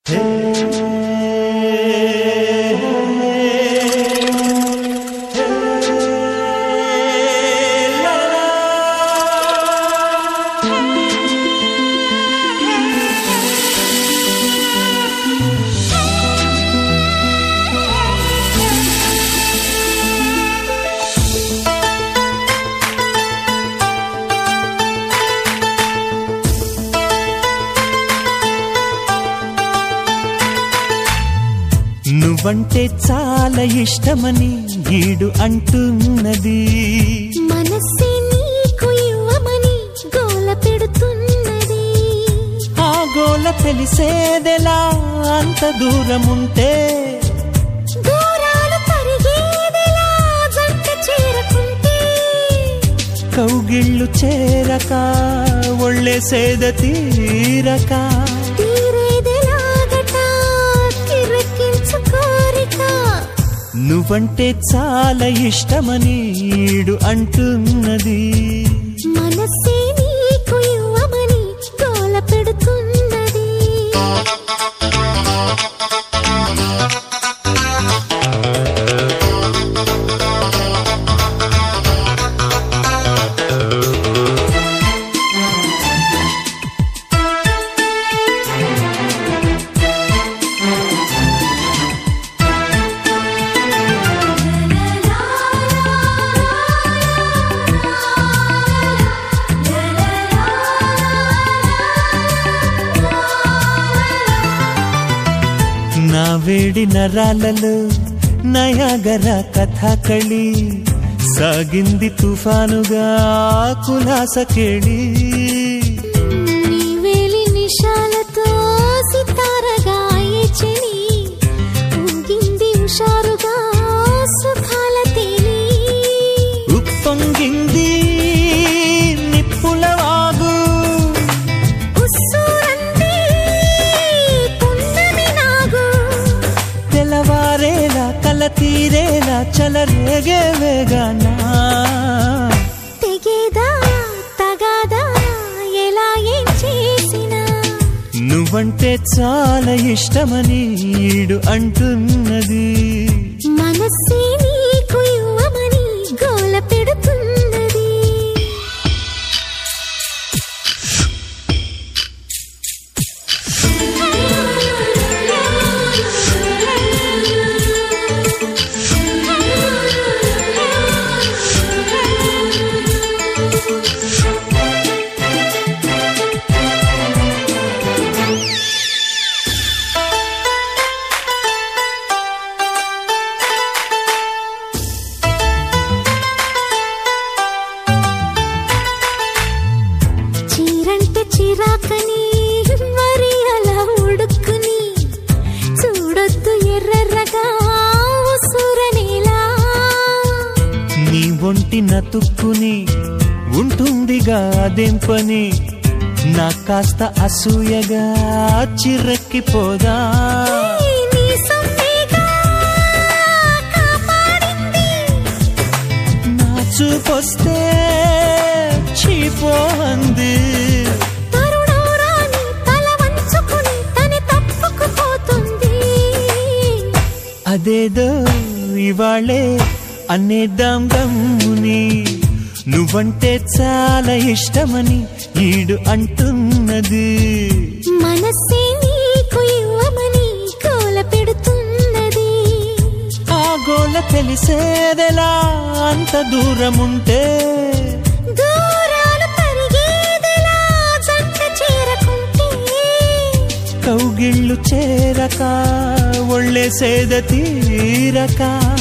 నువ్వంటే చాలా ఇష్టమని ఈడు అంటున్నది మనస్సే నీకు ఇవ్వమని గోల పెడుతున్నది ఆ గోల తెలిసేదెలా అంత దూరం ఉంటే దూరాలు తరిగేదెలా జంట చేరకుంటే కౌగిళ్ళు చేరక ఒళ్ళే సేద తీరక తీరేదెలాగట కిరకించు కోరిక నువ్వంటే చాలా ఇష్టమని ఈడు అంటున్నది మనస్సే నీకు ఇవ్వమని గోల పెడుతున్నది నా వేడి నరాలలో నయాగర కథకళి సాగింది తుఫానుగా కులాస కేళి నీ వేలి నిషాలతో సితారగా చెలి ఊగింది హుషారుగా సుఖాల తేలి ఉప్పొంగింది నిప్పుల వాగు ఉస్సూరంది పున్నమి నాగు తెల్లవారేలా కల తీరేలా చలరేగే వేగానా తెగేదా తగాదా ఎలా ఏం చేసినా నువ్వంటే చాలా ఇష్టమని ఈడు అంటున్నది మనస్సే నీకు ఇవ్వమని గోల పెడుతున్నది చీరంటే చిరాకని మరి అలా ఉడుక్కుని చూడొద్దు ఎర్రెర్రగా ఉసూరనేలా నీ ఒంటి నతుక్కుని ఉంటుందిగా అదేం పని నా కాస్త అసూయగా చిర్రెక్కిపోదా నీ సొమ్మేగా కాపాడింది నా చూపొస్తే చీపోంది తరుణోరాని తల వంచుకుని తని తప్పుకుపోతుంది అదేదో ఇవాళే అనేద్దాం దమ్ముని నువ్వంటే చాలా ఇష్టమని ఈడు అంటున్నది మనస్సే నీకు ఇవ్వమని గోల పెడుతున్నది ఆ గోల తెలిసేదెలా అంత దూరం ఉంటే దూరాలు తరిగేదెలా జంట చేరకుంటే కౌగిళ్ళు చేరక ఒళ్ళే సేద తీరక